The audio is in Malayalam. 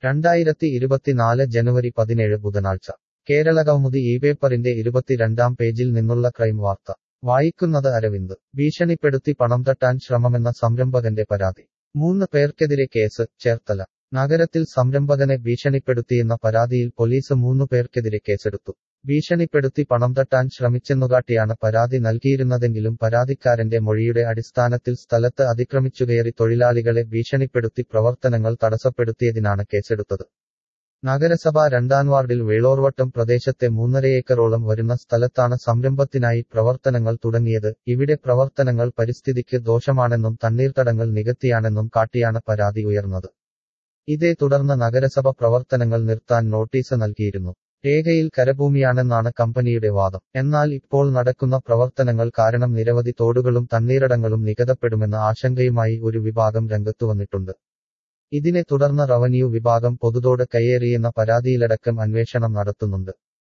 രണ്ടായിരത്തി ഇരുപത്തിനാല് ജനുവരി പതിനേഴ് ബുധനാഴ്ച കേരള കൗമുദി ഈ പേപ്പറിന്റെ ഇരുപത്തിരണ്ടാം പേജിൽ നിന്നുള്ള ക്രൈം വാർത്ത വായിക്കുന്നത് അരവിന്ദ് ഭീഷണിപ്പെടുത്തി പണം തട്ടാൻ ശ്രമമെന്ന സംരംഭകന്റെ പരാതി മൂന്ന് പേർക്കെതിരെ കേസ് ചേർത്തല നഗരത്തിൽ സംരംഭകനെ ഭീഷണിപ്പെടുത്തിയെന്ന പരാതിയിൽ പോലീസ് മൂന്നു പേർക്കെതിരെ കേസെടുത്തു ഭീഷണിപ്പെടുത്തി പണം തട്ടാൻ ശ്രമിച്ചെന്നുകാട്ടിയാണ് പരാതി നൽകിയിരുന്നതെങ്കിലും പരാതിക്കാരന്റെ മൊഴിയുടെ അടിസ്ഥാനത്തിൽ സ്ഥലത്ത് അതിക്രമിച്ചുകയറി തൊഴിലാളികളെ ഭീഷണിപ്പെടുത്തി പ്രവർത്തനങ്ങൾ തടസ്സപ്പെടുത്തിയതിനാണ് കേസെടുത്തത് നഗരസഭ രണ്ടാം വാർഡിൽ വേളോർവട്ടം പ്രദേശത്തെ മൂന്നരയേക്കറോളം വരുന്ന സ്ഥലത്താണ് സംരംഭത്തിനായി പ്രവർത്തനങ്ങൾ തുടങ്ങിയത് ഇവിടെ പ്രവർത്തനങ്ങൾ പരിസ്ഥിതിക്ക് ദോഷമാണെന്നും തണ്ണീർത്തടങ്ങൾ നികത്തിയാണെന്നും കാട്ടിയാണ് പരാതി ഉയർന്നത് ഇതേ തുടർന്ന് നഗരസഭ പ്രവർത്തനങ്ങൾ നിർത്താൻ നോട്ടീസ് നൽകിയിരുന്നു രേഖയിൽ കരഭൂമിയാണെന്നാണ് കമ്പനിയുടെ വാദം എന്നാൽ ഇപ്പോൾ നടക്കുന്ന പ്രവർത്തനങ്ങൾ കാരണം നിരവധി തോടുകളും തണ്ണീരടങ്ങളും നികതപ്പെടുമെന്ന ആശങ്കയുമായി ഒരു വിഭാഗം രംഗത്തുവന്നിട്ടുണ്ട് ഇതിനെ തുടർന്ന് റവന്യൂ വിഭാഗം പൊതുതോട് കയ്യേറിയെന്ന പരാതിയിലടക്കം അന്വേഷണം നടത്തുന്നുണ്ട്